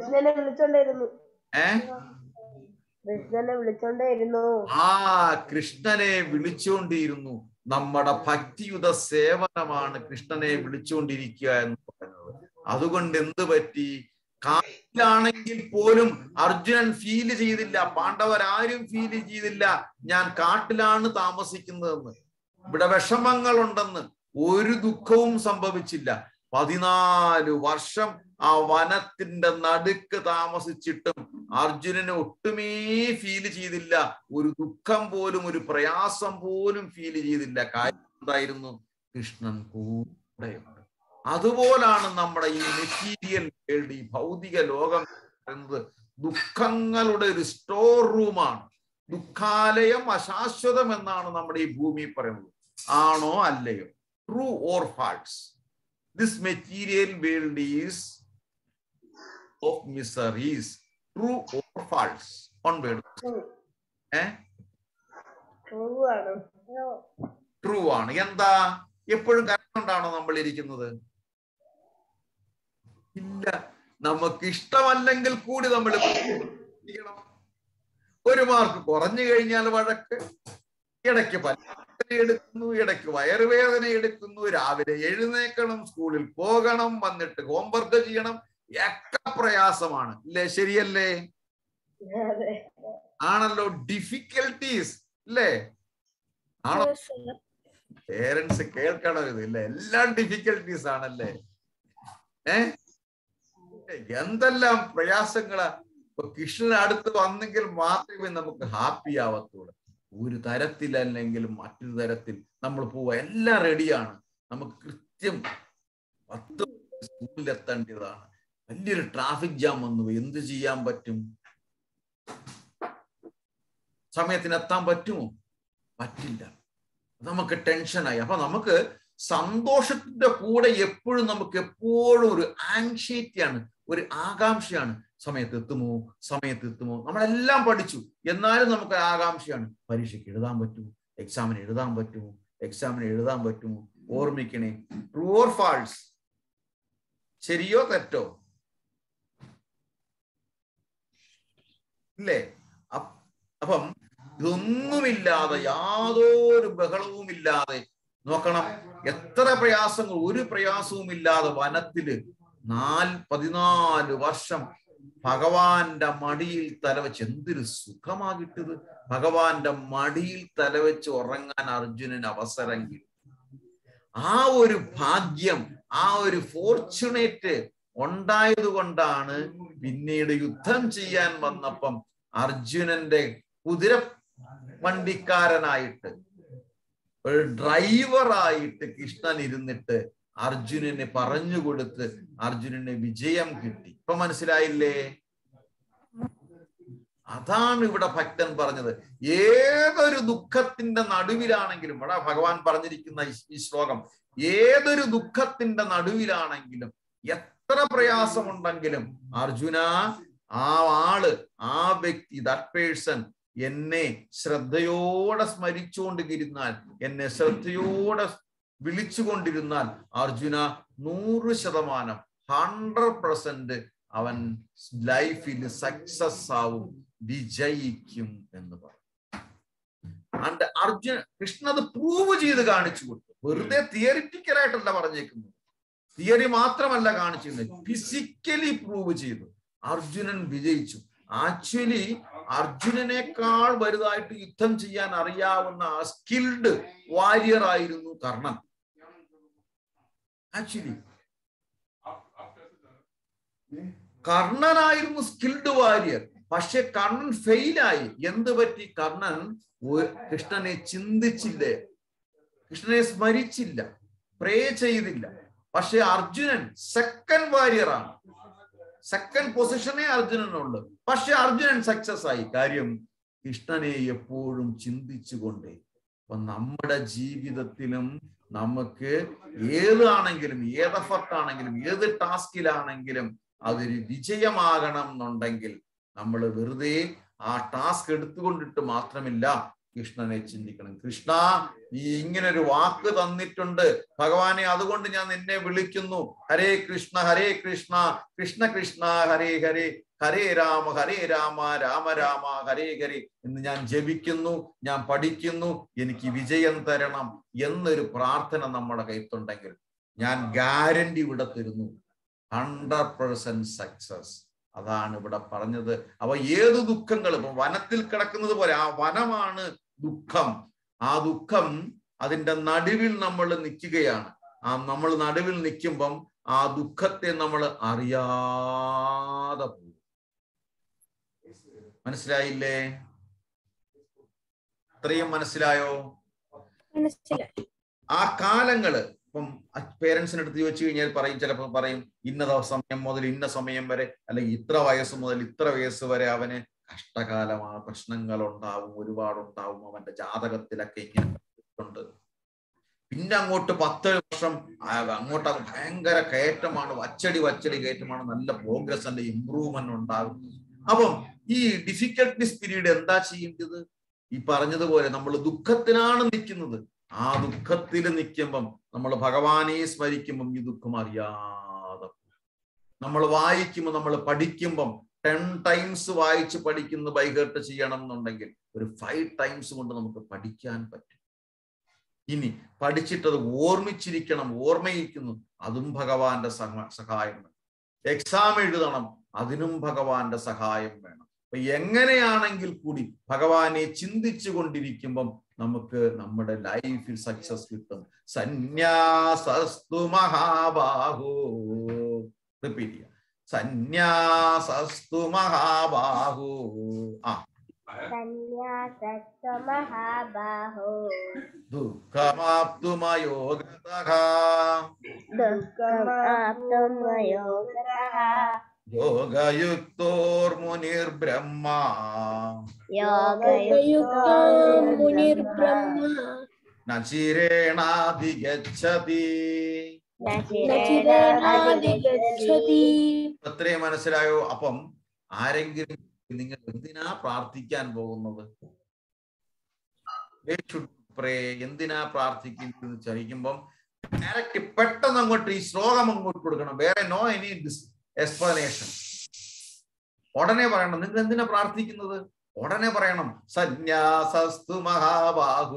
കൃഷ്ണനെ വിളിച്ചോണ്ടായിരുന്നു ഏ കൃഷ്ണനെ വിളിച്ചോണ്ടേയിരുന്നു ആ കൃഷ്ണനെ വിളിച്ചുകൊണ്ടിരുന്നു നമ്മുടെ ഭക്തിയുത സേവനമാണ് കൃഷ്ണനെ വിളിച്ചുകൊണ്ടിരിക്കുക എന്ന് പറയുന്നത് അതുകൊണ്ട് എന്ത് പറ്റി കാട്ടിലാണെങ്കിൽ പോലും അർജുനൻ ഫീൽ ചെയ്തില്ല പാണ്ഡവരാരും ഫീൽ ചെയ്തില്ല ഞാൻ കാട്ടിലാണ് താമസിക്കുന്നതെന്ന് ഇവിടെ വിഷമങ്ങളുണ്ടെന്ന് ഒരു ദുഃഖവും സംഭവിച്ചില്ല പതിനാല് വർഷം ആ വനത്തിന്റെ നടുക്ക് താമസിച്ചിട്ടും അർജുനന് ഒട്ടുമേ ഫീൽ ചെയ്തില്ല ഒരു ദുഃഖം പോലും ഒരു പ്രയാസം പോലും ഫീൽ ചെയ്തില്ല കാര്യം എന്തായിരുന്നു കൃഷ്ണൻ കൂടെയുണ്ട് അതുപോലാണ് നമ്മുടെ ഈ മെറ്റീരിയൽ വേൾഡ് ഈ ഭൗതിക ലോകം പറയുന്നത് ദുഃഖങ്ങളുടെ ഒരു സ്റ്റോർ റൂമാണ് ദുഃഖാലയം അശാശ്വതം എന്നാണ് നമ്മുടെ ഈ ഭൂമി പറയുന്നത് ആണോ അല്ലയോ true or false this material world is of miseries true or false on word a true ആണ് ട്രൂ ആണ് എന്താ എപ്പോഴും കരഞ്ഞുകൊണ്ടാണോ നമ്മൾ ഇരിക്കുന്നത് ഇല്ല നമുക്ക് ഇഷ്ടമല്ലെങ്കിൽ കൂടി നമ്മൾ ചെയ്യണം ഒരു മാർക്ക് കുറഞ്ഞു കഴിഞ്ഞാൽ വഴക്ക് ഇടയ്ക്ക് പല്ലുവേദന എടുക്കുന്നു ഇടയ്ക്ക് വയറുവേദന എടുക്കുന്നു രാവിലെ എഴുന്നേക്കണം സ്കൂളിൽ പോകണം വന്നിട്ട് ഹോംവർക്ക് ചെയ്യണം ഒക്കെ പ്രയാസമാണ് ഇല്ലേ ശരിയല്ലേ അതെ ആണല്ലോ ഡിഫിക്കൽട്ടീസ് അല്ലേ ആണോ പേരൻസ് കേൾക്കണം ഇത് ഇല്ല എല്ലാം ഡിഫിക്കൽട്ടീസ് ആണല്ലേ ഏ എന്തെല്ലാം പ്രയാസങ്ങളാ ഇപ്പൊ കൃഷ്ണൻ അടുത്ത് വന്നെങ്കിൽ മാത്രമേ നമുക്ക് ഹാപ്പി ആവത്തുള്ളൂ ഒരു തരത്തിലല്ലെങ്കിലും മറ്റൊരു തരത്തിൽ നമ്മൾ പോവാ എല്ലാം റെഡിയാണ് നമുക്ക് കൃത്യം പത്ത് സ്കൂളിൽ എത്തേണ്ടതാണ് വലിയൊരു ട്രാഫിക് ജാം വന്നു എന്ത് ചെയ്യാൻ പറ്റും സമയത്തിന് എത്താൻ പറ്റുമോ പറ്റില്ല നമുക്ക് ടെൻഷനായി അപ്പൊ നമുക്ക് സന്തോഷത്തിന്റെ കൂടെ എപ്പോഴും നമുക്ക് എപ്പോഴും ഒരു ആങ്ഷൈറ്റിയാണ് ഒരു ആകാംക്ഷയാണ് സമയത്ത് എത്തുമോ സമയത്ത് എത്തുമോ നമ്മളെല്ലാം പഠിച്ചു എന്നാലും നമുക്ക് ആകാംക്ഷയാണ് പരീക്ഷയ്ക്ക് എഴുതാൻ പറ്റുമോ എക്സാമിന് എഴുതാൻ പറ്റുമോ എക്സാമിന് എഴുതാൻ പറ്റുമോ ഓർമ്മിക്കണേ ട്രൂ ഓർ ഫാൾസ് ശരിയോ തെറ്റോ ഇല്ലേ അപ്- അപ്പം ഇതൊന്നുമില്ലാതെ യാതൊരു ബഹളവുമില്ലാതെ നോക്കണം എത്ര പ്രയാസങ്ങൾ ഒരു പ്രയാസവും ഇല്ലാതെ വനത്തില് നാൽ പതിനാല് വർഷം ഭഗവാന്റെ മടിയിൽ തലവെച്ച് എന്തൊരു സുഖമാ കിട്ടിയത് ഭഗവാന്റെ മടിയിൽ തലവെച്ച് ഉറങ്ങാൻ അർജുനന് അവസരം കിട്ടി ആ ഒരു ഭാഗ്യം ആ ഒരു ഫോർച്ചുനേറ്റ് ഉണ്ടായത് കൊണ്ടാണ് പിന്നീട് യുദ്ധം ചെയ്യാൻ വന്നപ്പം അർജുനന്റെ കുതിര വണ്ടിക്കാരനായിട്ട് ഒരു ഡ്രൈവറായിട്ട് കൃഷ്ണൻ ഇരുന്നിട്ട് അർജുനന് പറഞ്ഞു കൊടുത്ത് അർജുനന് വിജയം കിട്ടി ഇപ്പൊ മനസ്സിലായില്ലേ അതാണ് ഇവിടെ ഭക്തൻ പറഞ്ഞത് ഏതൊരു ദുഃഖത്തിന്റെ നടുവിലാണെങ്കിലും ഇവിടെ ഭഗവാൻ പറഞ്ഞിരിക്കുന്ന ഈ- ഈ ശ്ലോകം ഏതൊരു ദുഃഖത്തിന്റെ നടുവിലാണെങ്കിലും എത്ര പ്രയാസമുണ്ടെങ്കിലും അർജുന ആ ആള് ആ വ്യക്തി ദാറ്റ് പേഴ്സൺ എന്നെ ശ്രദ്ധയോടെ സ്മരിച്ചുകൊണ്ടിരുന്നാൽ എന്നെ ശ്രദ്ധയോടെ വിളിച്ചുകൊണ്ടിരുന്നാൽ അർജുന നൂറ് ശതമാനം ഹൺഡ്രഡ് പെർസെന്റ് അവൻ ലൈഫിൽ സക്സസ് ആവും വിജയിക്കും എന്ന് പറയും ആൻഡ് അർജുന കൃഷ്ണ അത് പ്രൂവ് ചെയ്ത് കാണിച്ചു കൊടുത്തു വെറുതെ തിയറിറ്റിക്കൽ ആയിട്ടല്ല പറഞ്ഞേക്കുന്നത് തിയറി മാത്രമല്ല കാണിച്ചിരുന്നത് ഫിസിക്കലി പ്രൂവ് ചെയ്തു അർജുനൻ വിജയിച്ചു ആക്ച്വലി അർജുനനേക്കാൾ വലുതായിട്ട് യുദ്ധം ചെയ്യാൻ അറിയാവുന്ന സ്കിൽഡ് വാരിയർ ആയിരുന്നു കർണൻ ആക്ച്വലി കർണനായിരുന്നു സ്കിൽഡ് വാരിയർ പക്ഷെ കർണൻ ഫെയിലായി എന്ത് പറ്റി കർണൻ ഒ- കൃഷ്ണനെ ചിന്തിച്ചില്ലേ കൃഷ്ണനെ സ്മരിച്ചില്ല പ്രേ ചെയ്തില്ല പക്ഷെ അർജുനൻ സെക്കൻഡ് വാരിയർ ആണ് സെക്കൻഡ് പൊസിഷനേ അർജുനനുള്ളൂ പക്ഷെ അർജുനൻ സക്സസ് ആയി കാര്യം കൃഷ്ണനെ എപ്പോഴും ചിന്തിച്ചുകൊണ്ടേ അപ്പൊ നമ്മുടെ ജീവിതത്തിലും നമുക്ക് ഏതാണെങ്കിലും ഏത് എഫർട്ട് ആണെങ്കിലും ഏത് ടാസ്കിലാണെങ്കിലും അതൊരു വിജയമാകണം എന്നുണ്ടെങ്കിൽ നമ്മൾ വെറുതെ ആ ടാസ്ക് എടുത്തുകൊണ്ടിട്ട് മാത്രമില്ല കൃഷ്ണനെ ചിന്തിക്കണം കൃഷ്ണ നീ ഇങ്ങനെ ഒരു വാക്ക് തന്നിട്ടുണ്ട് ഭഗവാനെ അതുകൊണ്ട് ഞാൻ നിന്നെ വിളിക്കുന്നു ഹരേ കൃഷ്ണ ഹരേ കൃഷ്ണ കൃഷ്ണ കൃഷ്ണ ഹരേ ഹരേ ഹരേ രാമ ഹരേ രാമ രാമ രാമ ഹരേ ഹരേ എന്ന് ഞാൻ ജപിക്കുന്നു ഞാൻ പഠിക്കുന്നു എനിക്ക് വിജയം തരണം എന്നൊരു പ്രാർത്ഥന നമ്മുടെ കയ്യത്തുണ്ടെങ്കിൽ ഞാൻ ഗ്യാരണ്ടി ഇവിടെ തരുന്നു ഹൺഡ്രഡ് പെർസെന്റ് സക്സസ് അതാണ് ഇവിടെ പറഞ്ഞത് അവ ഏത് ദുഃഖങ്ങൾ ഇപ്പൊ വനത്തിൽ കിടക്കുന്നത് പോലെ ആ വനമാണ് ദുഃഖം ആ ദുഃഖം അതിന്റെ നടുവിൽ നമ്മൾ നിൽക്കുകയാണ് ആ നമ്മൾ നടുവിൽ നിൽക്കുമ്പം ആ ദുഃഖത്തെ നമ്മൾ അറിയാതെ പോകും മനസ്സിലായില്ലേ ഇത്രയും മനസ്സിലായോ മനസ്സിലായി ആ കാലങ്ങള് ഇപ്പം പേരൻസിന് അടുത്ത് ചോദിച്ചു കഴിഞ്ഞാൽ പറയും ചിലപ്പോൾ പറയും ഇന്ന ദവ- സമയം മുതൽ ഇന്ന സമയം വരെ അല്ലെങ്കിൽ ഇത്ര വയസ്സ് മുതൽ ഇത്ര വയസ്സ് വരെ അവന് കഷ്ടകാലമാണ് പ്രശ്നങ്ങൾ ഉണ്ടാവും ഒരുപാട് ഉണ്ടാവും അവന്റെ ജാതകത്തിലൊക്കെ ഇങ്ങനെ ഉണ്ട് പിന്നെ അങ്ങോട്ട് പത്ത് വർഷം ആ അങ്ങോട്ട് അങ്ങ് ഭയങ്കര കയറ്റമാണ് വച്ചടി വച്ചടി കയറ്റമാണ് നല്ല പ്രോഗ്രസ് അല്ല ഇമ്പ്രൂവ്മെന്റ് ഉണ്ടാകും അപ്പം ഈ ഡിഫിക്കൽട്ടീസ് പീരീഡ് എന്താ ചെയ്യേണ്ടത് ഈ പറഞ്ഞതുപോലെ നമ്മൾ ദുഃഖത്തിനാണ് നിൽക്കുന്നത് ആ ദുഃഖത്തിൽ നിൽക്കുമ്പം നമ്മൾ ഭഗവാനെ സ്മരിക്കുമ്പം ഈ ദുഃഖം അറിയാതെ നമ്മൾ വായിക്കുമ്പോൾ നമ്മൾ പഠിക്കുമ്പം ടെൻ ടൈംസ് വായിച്ച് പഠിക്കുന്ന ബൈഹേർട്ട് ചെയ്യണം എന്നുണ്ടെങ്കിൽ ഒരു ഫൈവ് ടൈംസ് കൊണ്ട് നമുക്ക് പഠിക്കാൻ പറ്റും ഇനി പഠിച്ചിട്ടത് ഓർമ്മിച്ചിരിക്കണം ഓർമ്മയിരിക്കുന്നു അതും ഭഗവാന്റെ സഹ- സഹായം വേണം എക്സാം എഴുതണം അതിനും ഭഗവാന്റെ സഹായം വേണം അപ്പൊ എങ്ങനെയാണെങ്കിൽ കൂടി ഭഗവാനെ ചിന്തിച്ചു കൊണ്ടിരിക്കുമ്പം നമുക്ക് നമ്മുടെ ലൈഫിൽ സക്സസ് കിട്ടും സന്യാസസ്തു മഹാബാഹോ റിപ്പീറ്റ് ചെയ്യാം സന്യാസസ്തു മഹാബാഹോ ആ സന്യാസമഹാബാഹോ ദുഃഖമാപ്തുമയോഗതഃ ദുഃഖമാപ്തുമയോഗതഃ യോഗയുക്തോർമുനിർബ്രഹ്മ യോഗയുക്തോ മുനിർബ്രഹ്മ നചിരേണാധിഗച്ഛതി നചിരേണാധിഗച്ഛതി അത്രയും മനസ്സിലായോ അപ്പം ആരെങ്കിലും നിങ്ങൾ എന്തിനാ പ്രാർത്ഥിക്കാൻ പോകുന്നത് They should pray. എന്തിനാ പ്രാർത്ഥിക്കുന്നത് ചോദിക്കുമ്പം ഡയറക്റ്റ് പെട്ടെന്ന് അങ്ങോട്ട് ഈ ശ്ലോകം അങ്ങോട്ട് കൊടുക്കണം വേറെ നോ എനി എക്സ്പ്ലനേഷൻ ഉടനെ പറയണം നിങ്ങൾ എന്തിനാ പ്രാർത്ഥിക്കുന്നത് ഉടനെ പറയണം സന്യാസസ്തു മഹാബാഹു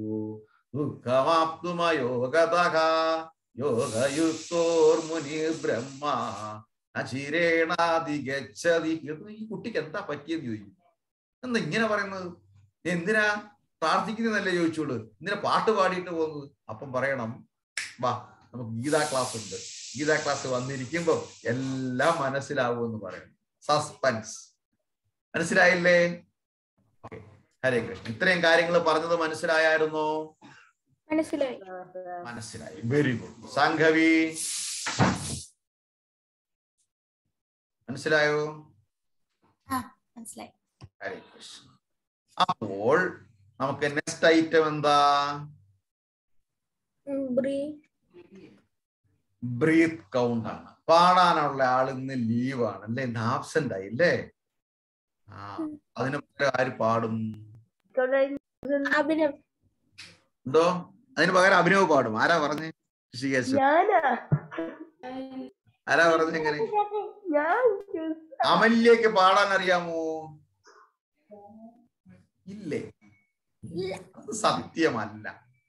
ദുഃഖമാപ്തുമയോഗതഃ യോഗയുക്തോർമുനി ബ്രഹ്മ അചിരേണാധിഗച്ഛതി ഇത് ഈ കുട്ടിക്ക് എന്താ പറ്റിയെന്ന് ചോദിക്കും എന്താ ഇങ്ങനെ പറയുന്നത് എന്തിനാ പ്രാർത്ഥിക്കുന്നതല്ലേ ചോദിച്ചോളൂ എന്തിനാ പാട്ട് പാടിയിട്ട് പോകുന്നത് അപ്പം പറയണം വാ നമുക്ക് ഗീതാ ക്ലാസ് ഉണ്ട് ഗീതാ ക്ലാസ് വന്നിരിക്കുമ്പോ എല്ലാം മനസ്സിലാവുമെന്ന് പറയണം സസ്പെൻസ് മനസ്സിലായില്ലേ Okay. ഹരേ കൃഷ്ണ ഇത്രയും കാര്യങ്ങൾ പറഞ്ഞത് മനസ്സിലായായിരുന്നോ മനസ്സിലായി മനസ്സിലായി വെരി ഗുഡ് സംഘവി മനസ്സിലായോ മനസ്സിലായി ഹരേ കൃഷ്ണ അപ്പോൾ നമുക്ക് നെക്സ്റ്റ് ഐറ്റം എന്താ ബ്രീ ബ്രീത്ത് കൗണ്ട് ആണ് പാടാനുള്ള ആൾ ഇന്ന് ലീവാണ് അല്ലേ ഇന്ന് ആബ്സെന്റ് ആയി അല്ലേ ആ അതിന് പകരം ആര് പാടും അഭിനവ് എന്തോ അതിന് പകരം അഭിനവ് പാടും ആരാ പറഞ്ഞേ ഋഷികേശ് ഞാനാ ആരാ പറഞ്ഞ എങ്ങനെ ഞാൻ അമല്യക്ക് പാടാൻ അറിയാമോ ഇല്ലേ അത് സത്യമല്ല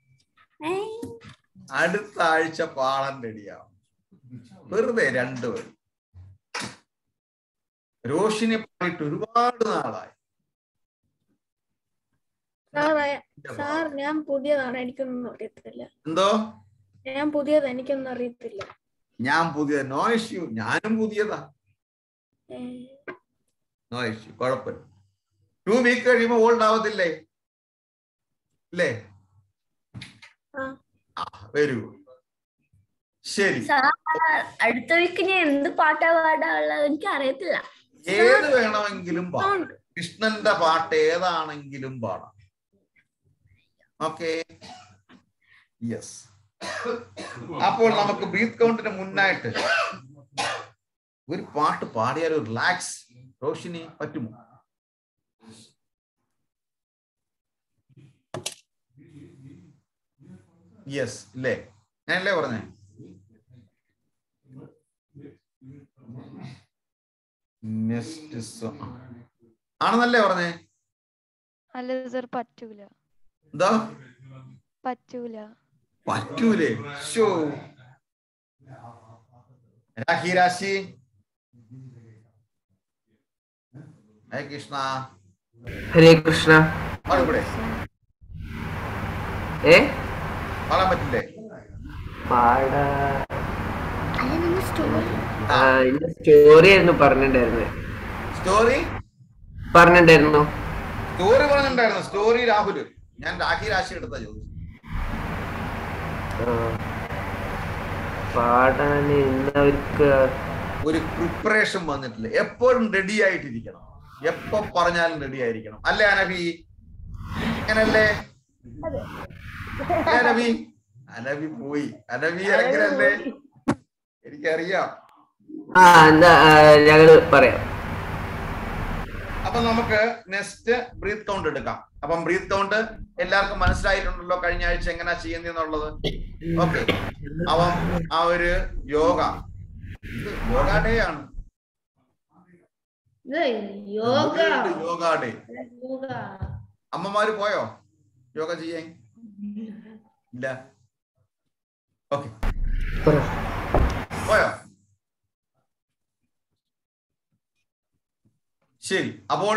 അടുത്ത ആഴ്ച പാടാൻ റെഡിയാവും വെറുതെ രണ്ടുപേരും രോഷിനെ പാടിയിട്ട് ഒരുപാട് നാളായി സാർ സാർ ഞാൻ പുതിയതാണ് എനിക്കൊന്നും അറിയത്തില്ല എന്തോ ഞാൻ പുതിയത് എനിക്കൊന്നും അറിയത്തില്ല ഞാൻ പുതിയ നോ ഇഷ്യൂ ഞാനും പുതിയതാ ഏ, നോ ഇഷ്യൂ കുഴപ്പമില്ല ടു വീക്ക് കഴിയുമ്പോ ഓൾഡ് ആവത്തില്ലേ ഇല്ലേ ആ വെരി ഗുഡ് ശരി സാർ അടുത്ത വീക്ക് ഞാൻ എന്ത് പാട്ടാ പാടാനുള്ളത് എനിക്ക് അറിയത്തില്ല ഏത് വേണമെങ്കിലും പാടാം കൃഷ്ണന്റെ പാട്ട് ഏതാണെങ്കിലും പാടാം ഓക്കെ യെസ് അപ്പോൾ നമുക്ക് ബ്രീത്ത് കൗണ്ടിന് മുന്നായിട്ട് ഒരു പാട്ട് പാടിയാൽ ഒരു റിലാക്സ് റോഷിനി പറ്റുമോ യെസ് ഇല്ലേ ഞാനല്ലേ പറഞ്ഞേ നെക്സ്റ്റ് ആണെന്നല്ലേ പറഞ്ഞേ അല്ല സർ പറ്റൂല എന്താ പറ്റൂല പറ്റൂലേ ഷോ രാഹി രാശി ഹരേ കൃഷ്ണ ഹരേ കൃഷ്ണ പാടും ഇവിടെ ഏ പാടാൻ പറ്റില്ലേ പാടാ ആ ഇന്ന് സ്റ്റോറി ആയിരുന്നു പറഞ്ഞിട്ടുണ്ടായിരുന്നത് സ്റ്റോറി പറഞ്ഞിട്ടുണ്ടായിരുന്നു സ്റ്റോറി പറഞ്ഞിട്ടുണ്ടായിരുന്നു സ്റ്റോറി രാഹുല് ഞാൻ രാഹി രാശി എടുത്താ ചോദിച്ചു ആ. പാടാൻ ഇന്ന് അവർക്ക് ഒരു പ്രിപ്പറേഷൻ വന്നിട്ടില്ല എപ്പോഴും റെഡി ആയിട്ടിരിക്കണം എപ്പോ പറഞ്ഞാലും റെഡി ആയിരിക്കണം അല്ലേ അനബി അങ്ങനല്ലേ അല്ലേ അനബി അനബി പോയി അനബി എങ്ങനല്ലേ എനിക്കറിയാം ആ എന്താ ആ, ഞങ്ങള് പറയാം അപ്പൊ നമുക്ക് നെക്സ്റ്റ് ബ്രീത്ത് കൗണ്ട് എടുക്കാം അപ്പം ബ്രീത്ത് കൗണ്ട് എല്ലാവർക്കും മനസ്സിലായിട്ടുണ്ടല്ലോ കഴിഞ്ഞ ആഴ്ച എങ്ങനെയാ ചെയ്യുന്നതെന്നുള്ളത് ഓക്കെ അപ്പം ആ ഒരു യോഗ ഇത് യോഗ ഡേ ആണ് യോഗ യോഗ ഡേ യോഗ അമ്മമാര് പോയോ യോഗ ചെയ്യാൻ ഇല്ല ഓക്കെ പോയോ ശരി അപ്പോൾ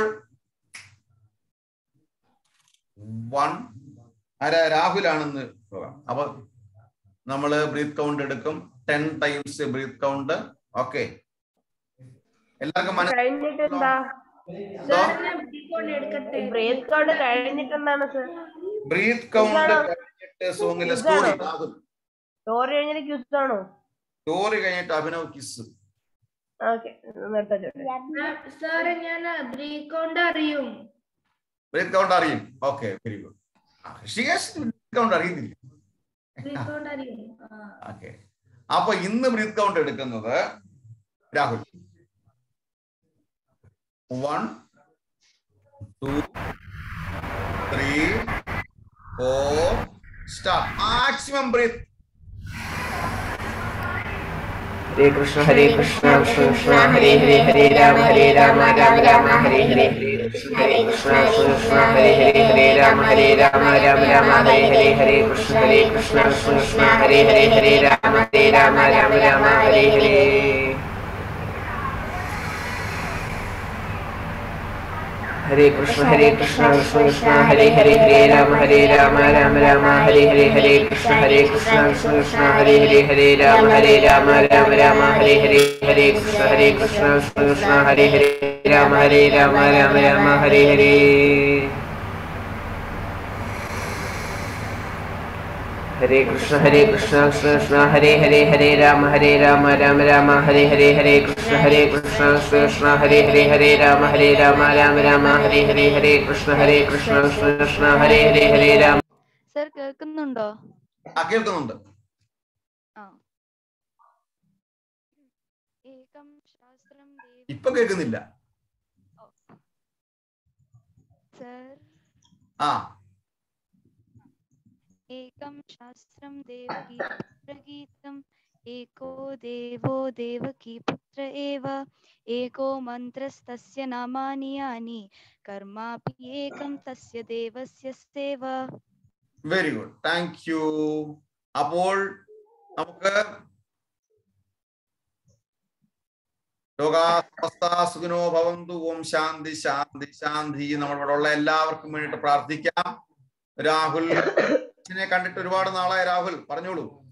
വൺ ആരാ രാഹുലാണെന്ന് പോകാം അപ്പൊ നമ്മള് ബ്രീത്ത് കൗണ്ട് എടുക്കും ten times breath count okay എല്ലാവർക്കും കഴിഞ്ഞിട്ടെന്താ ബ്രേക്ക് കൗണ്ട് കഴിഞ്ഞിട്ടെന്താണ് സർ ബ്രീത്ത് കൗണ്ട് കഴിഞ്ഞിട്ട് സോങ്ങിലെ സ്റ്റോറി രാഹുൽ സ്റ്റോറി കഴിഞ്ഞിട്ട് ക്യൂസ് ആണോ സ്റ്റോറി കഴിഞ്ഞിട്ട് അഭിനവ് കിസ് ഓക്കെ നിർത്താ ചോട്ടെ സാറ് ഞാൻ ബ്രീക്ക് കൊണ്ട് അറിയും ബ്രീത്ത് കൗണ്ട് അറിയും okay very good breath count അറിയുന്നില്ല ബ്രീക്ക് കൊണ്ട് അറിയും ആ. ഓക്കെ അപ്പൊ ഇന്ന് ബ്രീത്ത് കൗണ്ട് എടുക്കുന്നത് Rahul one two three four start maximum breath Hare Krishna Hare Krishna Krishna Krishna Hare Hare Hare Rama Hare Rama Rama Rama Hare Hare Hare Krishna Hare Krishna Krishna Krishna Hare Hare Hare Rama Hare Rama Rama Rama Hare Hare Hare Krishna Hare Krishna Krishna Krishna Hare Hare Hare Rama Hare Rama Rama Rama Hare Hare Hare Krishna Hare Krishna Krishna Krishna Hare Hare Hare Rama Hare Rama Rama Rama Hare Hare Hare Krishna Hare Krishna Krishna Krishna Hare Hare Hare Rama Hare Rama Rama Rama Hare Hare Hare Krishna Hare Krishna Krishna Krishna Hare Hare Rama Hare Rama Rama Rama Hare Hare Hare Krishna Hare Krishna Krishna Krishna Hare Hare Hare Rama Hare Rama Rama Rama Hare Hare Hare Krishna Hare Krishna Krishna Krishna Hare Hare Hare Rama Hare Rama Rama Rama Hare Hare Hare Krishna Hare Krishna Krishna Krishna Hare Hare Hare Rama sir കേൾക്കുന്നുണ്ടോ ആ കേൾക്കുന്നുണ്ട് ആ ഏകം ശാസ്ത്രം ഇപ്പൊ കേൾക്കുന്നില്ല സർ ആ एकं शास्त्रं देवकी पुत्रगीतम् एको देवो देवकी पुत्र एव एको मन्त्रस्तस्य नामानि यानि कर्मापि एकं तस्य देवस्य सेव വെരി ഗുഡ് താങ്ക് യു അപ്പോൾ നമുക്ക് ലോകാസ്ത സുഖിനോ ഭവന്തു ഓം ശാന്തി ശാന്തി ശാന്തി നമ്മളിവിടെ ഉള്ള എല്ലാവർക്കും വേണ്ടിയിട്ട് പ്രാർത്ഥിക്കാം രാഹുൽ അച്ഛനെ കണ്ടിട്ട് ഒരുപാട് നാളായി രാഹുൽ പറഞ്ഞോളൂ